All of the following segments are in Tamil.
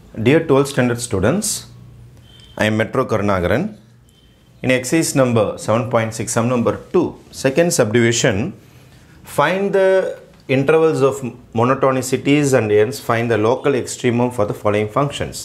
Dear 12th standard students, I am Metro Karnagaran. In exercise number 7.6, sum number 2, second subdivision, find the intervals of monotonicities and hence find the local extremum for the following functions.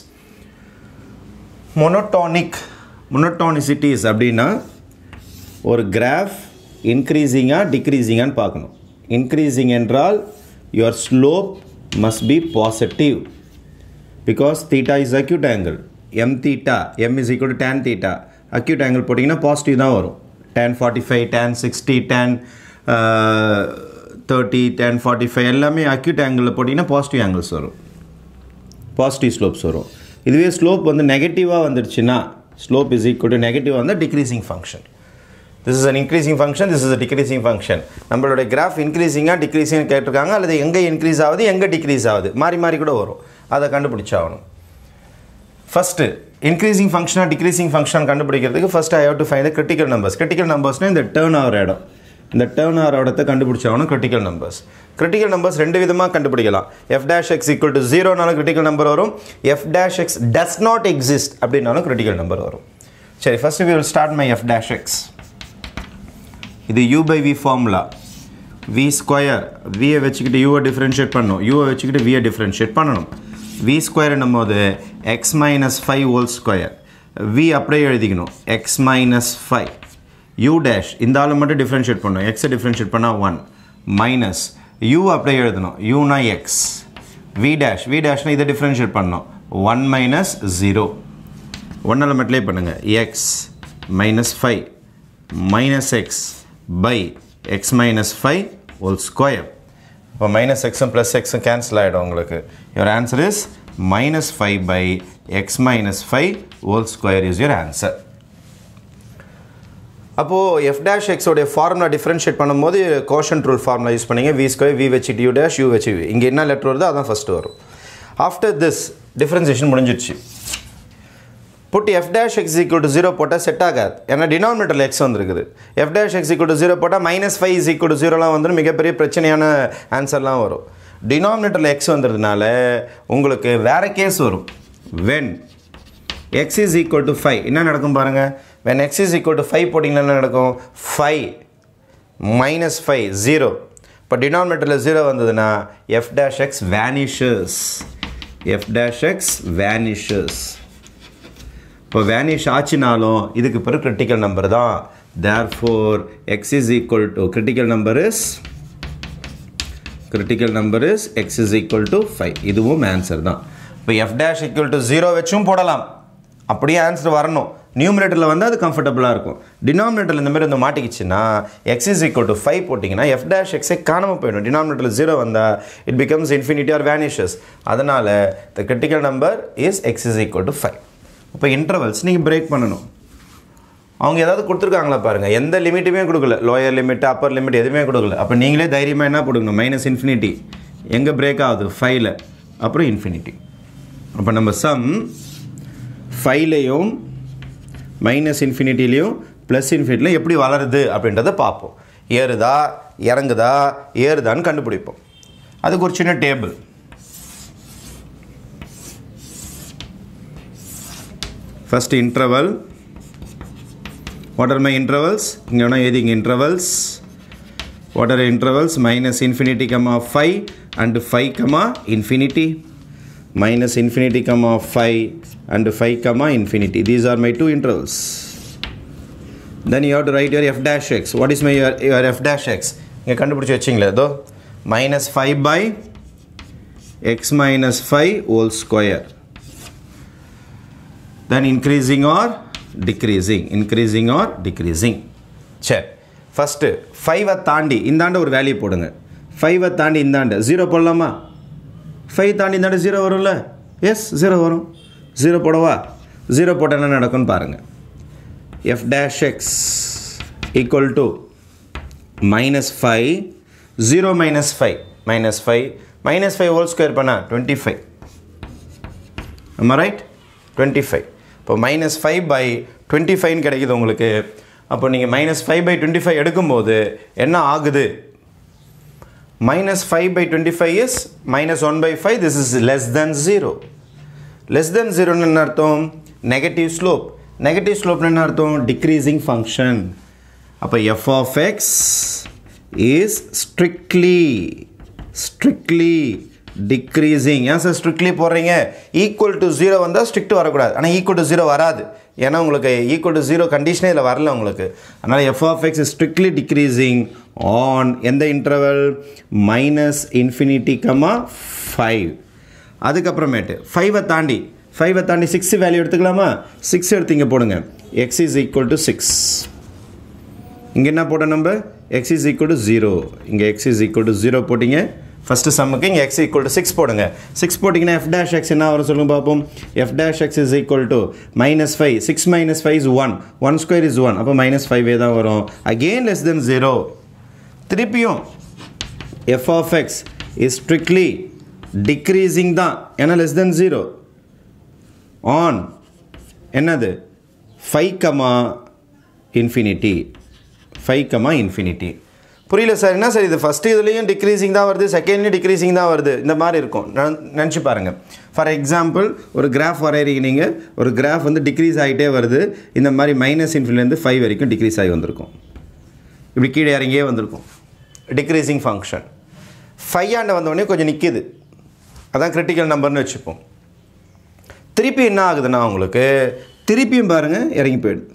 Monotonic, monotonicities அப்படின்னா ஒரு கிராஃப் இன்க்ரீஸிங்காக டிக்ரீஸிங்கான்னு பார்க்கணும் இன்க்ரீஸிங் என்றால் your slope must be positive because theta is acute angle M theta M is equal to tan theta acute angle போட்டிங்கன்னா பாசிட்டிவ் தான் வரும் tan forty five tan sixty tan thirty tan forty five எல்லாமே அக்யூட் ஆங்கிளில் போட்டிங்கன்னா பாசிட்டிவ் ஆங்கிள்ஸ் வரும் பாசிட்டிவ் ஸ்லோப்ஸ் வரும் இதுவே ஸ்லோப் வந்து நெகட்டிவாக வந்துடுச்சுன்னா ஸ்லோப் இஸ் ஈக்குவல் டு நெகட்டிவாக வந்து decreasing function this is an increasing function this is a decreasing function நம்மளுடைய கிராஃப் இன்க்ரீசிங்காக டிக்ரீசிங் கேட்டிருக்காங்க அல்லது எங்கே இன்க்ரீஸ் ஆகுது எங்கே டிக்ரீஸ் ஆகுது மாறி மாறி கூட வரும் அதை கண்டுபிடிச்சாகணும் ஃபஸ்ட்டு இன்க்ரீசிங் ஃபங்க்ஷனாக டிக்ரீசிங் ஃபங்க்ஷன் கண்டுபிடிக்கிறதுக்கு first I have to find the critical numbers critical நம்பர்ஸ்னால் இந்த டேர்ன் ஆகிற இடம் இந்த டேர்ன் ஆகிற இடத்த கண்டுபிடிச்சாகணும் கிரிட்டிக்கல் நம்பர்ஸ் கிரிட்டிக்கல் நம்பர்ஸ் ரெண்டு விதமாக கண்டுபிடிக்கலாம் F dash X equal to ஜீரோனாலும் கிரிட்டிக்கல் நம்பர் வரும் F dash X does not exist அப்படின்னாலும் கிரிட்டிக்கல் நம்பர் வரும் சரி first we will start my F dash X இது U by V formula we square வியை வச்சுக்கிட்டு யூவை டிஃப்ரென்ஷியேட் பண்ணணும் யூவை வச்சுக்கிட்டு வியை டிஃப்ரென்ஷியேட் பண்ணணும் வி ஸ்கொயர்னும் போது X minus five whole square V அப்படியே எழுதிக்கணும் X minus five U dash இந்த ஆளை மட்டும் டிஃப்ரென்ஷியேட் பண்ணணும் எக்ஸை டிஃப்ரென்ஷியேட் பண்ணால் ஒன் மைனஸ் யூ அப்படியே எழுதணும் யூனா எக்ஸ் வி டேஷ் வி டேஷ்னா இதை டிஃப்ரென்ஷியேட் பண்ணணும் ஒன் மைனஸ் ஜீரோ ஒன் எலமெண்ட்லே பண்ணுங்கள் X minus five minus X by X minus five whole square இப்போ மைனஸ் எக்ஸும் ப்ளஸ் எக்ஸும் கேன்சல் ஆகிடும் உங்களுக்கு your answer is minus five by X minus five whole square is your answer அப்போது எஃப் டேஷ் எக்ஸோடைய ஃபார்முலா டிஃப்ரென்ஷியேட் பண்ணும்போது கோஷன் ரூல் ஃபார்முலா யூஸ் பண்ணிங்க வி ஸ்கொயர் வி வச்சுட்டு யூ டேஷ் யூ வச்சு வி இங்கே என்ன லெட்டர் வருதோ அதான் ஃபஸ்ட்டு வரும் ஆஃப்டர் திஸ் டிஃப்ரென்சியேஷன் முடிஞ்சிடுச்சு put F dash X equal to zero போட்டால் செட் ஆகாது ஏன்னா டினாமினேட்டரில் எக்ஸ் வந்துருக்குது F dash X equal to zero போட்டால் minus five is equal to ஜீரோலாம் வந்து மிகப்பெரிய பிரச்சனையான ஆன்சர்லாம் வரும் டினாமினேட்டரில் எக்ஸ் வந்துறதுனால உங்களுக்கு வேறு கேஸ் வரும் when X is equal to five என்ன நடக்கும் பாருங்கள் when X is equal to five போட்டிங்கன்னா என்ன நடக்கும் ஃபைவ் மைனஸ் ஃபைவ் ஜீரோ இப்போ டினாமினேட்டரில் ஜீரோ வந்ததுன்னா F dash X vanishes F dash X vanishes இப்போ வேனிஷ் ஆச்சுனாலும் இதுக்கு பிறகு கிரிட்டிக்கல் நம்பர் தான் therefore X is equal to critical number is critical number is X is equal to five இதுவும் ஆன்சர் தான் இப்போ F dash equal to zero வச்சும் போடலாம் அப்படியே ஆன்சர் வரணும் நியூமினேட்டரில் வந்து அது கம்ஃபர்டபுளாக இருக்கும் டினாமினேட்டரில் இந்த மாதிரி வந்து மாட்டிக்கிச்சுன்னா X is equal to five போட்டிங்கன்னா எஃப் டேஷ் எக்ஸே காணாமல் போயிடும் டினாமினேட்டரில் ஜீரோ வந்தால் it becomes infinity or vanishes அதனால் the critical number is X is equal to five இப்போ இன்டர்வல்ஸ் நீங்கள் பிரேக் பண்ணணும் அவங்க ஏதாவது கொடுத்துருக்காங்களா பாருங்கள் எந்த லிமிட்டுமே கொடுக்கல லோயர் லிமிட் அப்பர் லிமிட் எதுவுமே கொடுக்கல அப்போ நீங்களே தைரியமாக என்ன கொடுக்கணும் மைனஸ் இன்ஃபினிட்டி எங்கே பிரேக் ஆகுது ஃபைவ்ல அப்புறம் இன்ஃபினிட்டி அப்போ நம்ம சம் ஃபைவ்லையும் மைனஸ் இன்ஃபினிட்டிலையும் ப்ளஸ் இன்ஃபினிட்டிலையும் எப்படி வளருது அப்படின்றத பார்ப்போம் ஏறுதா இறங்குதா ஏறுதான்னு கண்டுபிடிப்போம் அதுக்கு ஒரு சின்ன table first interval what are my intervals இங்கே வேணால் எழுதிங்க intervals what are intervals minus infinity comma 5 and 5 comma infinity minus infinity comma 5 and 5 comma infinity these are my two intervals then you have to write your f dash x what is my your, your f dash x இங்கே கண்டுபிடிச்சி வச்சிங்களே இதோ minus 5 by x minus 5 whole square then increasing or decreasing increasing or decreasing சரி ஃபஸ்ட்டு ஃபைவை தாண்டி இந்தாண்ட ஒரு வேல்யூ போடுங்க ஃபைவை தாண்டி இந்தாண்ட ஜீரோ போடலாமா ஃபைவ் தாண்டி இந்தாண்ட ஜீரோ வரும்ல எஸ் ஜீரோ வரும் ஜீரோ போடவா ஜீரோ போட்டால் என்ன நடக்கும்னு பாருங்கள் F dash X equal to minus five zero minus five minus five minus five whole square பண்ணால் டுவெண்ட்டி ஃபைவ் ஆமாம் ரைட் டுவெண்ட்டி ஃபைவ் இப்போ மைனஸ் ஃபைவ் பை டுவெண்ட்டி ஃபைவ்னு கிடைக்குது உங்களுக்கு அப்போ நீங்கள் minus five by twenty five எடுக்கும்போது என்ன ஆகுது minus five by twenty five is minus one by five this is less than zero less than ஜீரோன்னு என்ன அர்த்தம் நெகட்டிவ் ஸ்லோப் நெகட்டிவ் ஸ்லோப்னு என்ன அர்த்தம் டிக்ரீசிங் ஃபங்க்ஷன் அப்போ F of X is strictly strictly decreasing ஏன் சார் ஸ்ட்ரிக்ட்லி போடுறீங்க ஈக்குவல் டு ஜீரோ வந்தால் ஸ்ட்ரிக்ட் வரக்கூடாது ஆனால் ஈக்குவல் டு ஜீரோ வராது ஏன்னா உங்களுக்கு ஈக்குவல் டு ஜீரோ கண்டிஷனே இதில் வரல உங்களுக்கு அதனால் F of X strictly decreasing on எந்த interval minus infinity comma five அதுக்கப்புறமேட்டு ஃபைவை தாண்டி ஃபைவை தாண்டி சிக்ஸ் வேல்யூ எடுத்துக்கலாமா சிக்ஸ் எடுத்து இங்கே போடுங்க X is equal to six இங்கே என்ன போட்ட நம்ம X is equal to zero இங்கே X is equal to zero போட்டிங்க ஃபஸ்ட்டு சம்முக்கு இங்கே எக்ஸ் ஈக்குவல் டு சிக்ஸ் போடுங்க சிக்ஸ் போட்டிங்கன்னா எஃப் டேஷ் எக்ஸ் என்ன வரும் சொல்லுங்க பார்ப்போம் F dash X is equal to minus five six minus five is one one square is one அப்போ மைனஸ் ஃபைவே தான் வரும் அகெயின் லெஸ் தென் ஜீரோ திருப்பியும் F of X is strictly decreasing தான் ஏன்னா லெஸ் தென் ஜீரோ ஆன் என்னது five comma infinity five comma infinity புரியல சார் என்ன சார் இது ஃபஸ்ட்டு இதுலேயும் டிக்ரீசிங் தான் வருது செகண்ட்லேயும் டிக்ரீசிங் தான் வருது இந்த மாதிரி இருக்கும் நினச்சி பாருங்கள் ஃபார் எக்ஸாம்பிள் ஒரு கிராஃப் வரைகிறீங்க நீங்கள் ஒரு கிராஃப் வந்து டிக்ரீஸ் ஆகிட்டே வருது இந்த மாதிரி மைனஸ் இன்ஃபிலேருந்து ஃபைவ் வரைக்கும் டிக்ரீஸ் ஆகி வந்திருக்கும் இப்படி கீழே இறங்கியே வந்திருக்கும் டிக்ரீசிங் ஃபங்க்ஷன் ஃபைவ் ஆண்ட வந்தோடனே கொஞ்சம் நிற்கிது அதான் கிரிட்டிக்கல் நம்பர்னு வச்சுப்போம் திருப்பி என்ன ஆகுதுன்னா உங்களுக்கு திருப்பியும் பாருங்கள் இறங்கி போயிடுது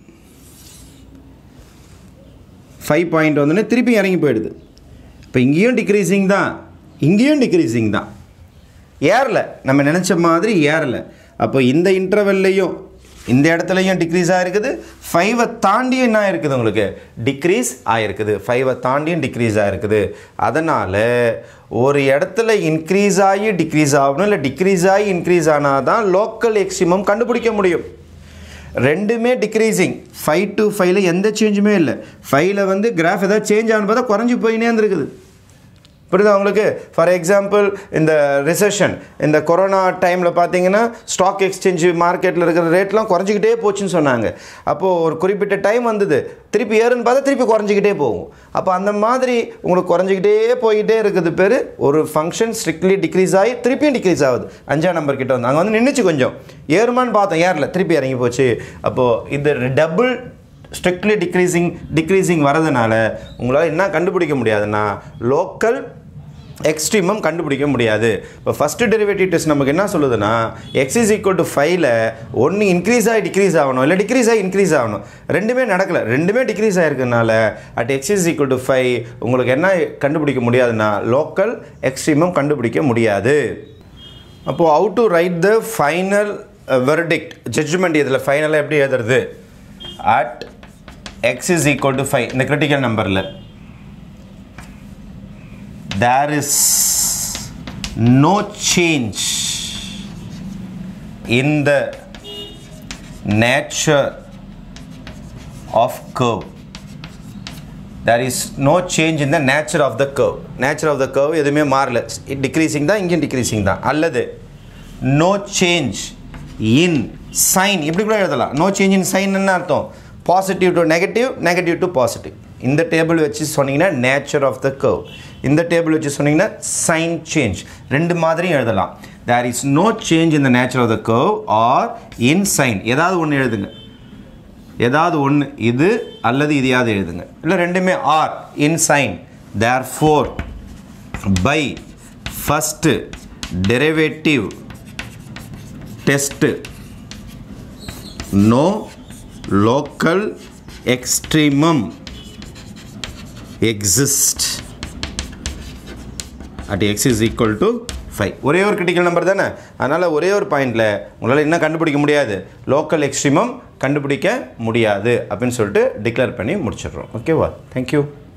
ஃபைவ் பாயிண்ட் வந்தோடனே திருப்பி இறங்கி போயிடுது இப்போ இங்கேயும் டிக்ரீசிங் தான் இங்கேயும் டிக்ரீசிங் தான் ஏறல நம்ம நினச்ச மாதிரி ஏறல அப்போ இந்த இன்டர்வெல்லையும் இந்த இடத்துலையும் டிக்ரீஸ் ஆகிருக்குது ஃபைவை தாண்டியும் என்ன ஆயிருக்குது உங்களுக்கு டிக்ரீஸ் ஆகிருக்குது ஃபைவை தாண்டியும் டிக்ரீஸ் ஆகிருக்குது அதனால் ஒரு இடத்துல இன்க்ரீஸ் ஆகி டிக்ரீஸ் ஆகணும் இல்லை டிக்ரீஸ் ஆகி இன்க்ரீஸ் ஆனால் தான் லோக்கல் எக்ஸிமம் கண்டுபிடிக்க முடியும் ரெண்டுமே டிக்ரீசிங் ஃபைவ் டு ஃபைவ்ல எந்த சேஞ்சுமே இல்லை ஃபைவ்ல வந்து கிராஃப் ஏதாவது சேஞ்ச் ஆகணும் பார்த்தா குறைஞ்சி போயினே இருந்திருக்குது புரியுதா உங்களுக்கு ஃபார் எக்ஸாம்பிள் இந்த ரிசெஷன் இந்த கொரோனா டைமில் பார்த்தீங்கன்னா ஸ்டாக் எக்ஸ்சேஞ்ச் மார்க்கெட்டில் இருக்கிற ரேட்லாம் குறைஞ்சிக்கிட்டே போச்சுன்னு சொன்னாங்க அப்போது ஒரு குறிப்பிட்ட டைம் வந்தது திருப்பி ஏறுன்னு பார்த்தா திருப்பி குறைஞ்சிக்கிட்டே போகும் அப்போ அந்த மாதிரி உங்களுக்கு குறைஞ்சிக்கிட்டே போய்கிட்டே இருக்குது பேர் ஒரு ஃபங்க்ஷன் ஸ்ட்ரிக்ட்லி டிக்ரீஸ் ஆகி திருப்பியும் டிக்ரீஸ் ஆகுது அஞ்சாம் நம்பர் கிட்ட வந்து அங்கே வந்து நின்றுச்சு கொஞ்சம் ஏறுமான்னு பார்த்தோம் ஏறல திருப்பி இறங்கி போச்சு அப்போது இது டபுள் ஸ்ட்ரிக்ட்லி டிக்ரீசிங் டிக்ரீசிங் வரதுனால உங்களால் என்ன கண்டுபிடிக்க முடியாதுன்னா லோக்கல் எக்ஸ்ட்ரீமம் கண்டுபிடிக்க முடியாது இப்போ ஃபஸ்ட்டு டெரிவேட்டிவ் டெஸ்ட் நமக்கு என்ன சொல்லுதுன்னா எக்ஸ் இஸ் ஈக்குவல் டு ஃபைவ்ல ஒன்று இன்க்ரீஸ் ஆகி டிக்ரீஸ் ஆகணும் இல்லை டிக்ரீஸ் ஆகி இன்க்ரீஸ் ஆகணும் ரெண்டுமே நடக்கலை ரெண்டுமே டிக்ரீஸ் ஆகிருக்கனால at X is equal to five உங்களுக்கு என்ன கண்டுபிடிக்க முடியாதுன்னா லோக்கல் எக்ஸ்ட்ரீமம் கண்டுபிடிக்க முடியாது அப்போது how to write the final verdict judgment இதில் ஃபைனலாக எப்படி எழுதுறது at X is equal to five இந்த கிரிட்டிக்கல் நம்பரில் there is no change in the nature of curve there is no change in the nature of the curve nature of the curve எதுவுமே மாறல டிக்ரீசிங் தான் இங்கேயும் டிக்ரீசிங் தான் அல்லது no change in sign இப்படி கூட எழுதலாம் no change in sign என்ன அர்த்தம் positive to negative negative to positive இந்த டேபிள் வச்சு சொன்னீங்கன்னா நேச்சர் ஆஃப் த கர்வ் இந்த டேபிள் வச்சு சொன்னீங்கன்னா சைன் சேஞ்ச் ரெண்டு மாதிரியும் எழுதலாம் there is no change in the nature of the curve or in sign ஏதாவது ஒன்று எழுதுங்க ஏதாவது ஒன்று இது அல்லது இதையாவது எழுதுங்க இல்லை ரெண்டுமே or in sign therefore by first derivative test no local extremum exist at x is equal to 5 ஒரே ஒரு கிரிட்டிக்கல் நம்பர் தானே அதனால் ஒரே ஒரு பாயிண்டில் உங்களால் என்ன கண்டுபிடிக்க முடியாது லோக்கல் எக்ஸ்ட்ரீமம் கண்டுபிடிக்க முடியாது அப்படின்னு சொல்லிட்டு டிக்ளேர் பண்ணி முடிச்சிடுறோம் ஓகேவா தேங்க்யூ